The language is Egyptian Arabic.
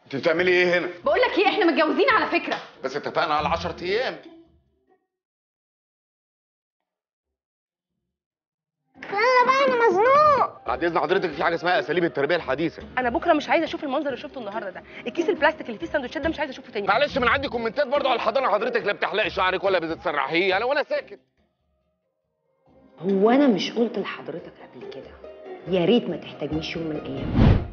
انت بتعملي ايه هنا بقول لك ايه احنا متجوزين على فكره بس اتفقنا على 10 ايام يلا بقى انا مزنوق بعد اذن حضرتك في حاجه اسمها اساليب التربيه الحديثه انا بكره مش عايزه اشوف المنظر اللي شفته النهارده ده الكيس البلاستيك اللي فيه السندوتشات ده مش عايزه اشوفه تاني معلش من عندي كومنتات برضه على الحضانه حضرتك لا بتحلقي شعرك ولا بتتسرحيه انا وانا ساكت هو انا مش قلت لحضرتك قبل كده يا ريت ما تحتاجنيش يوم من الايام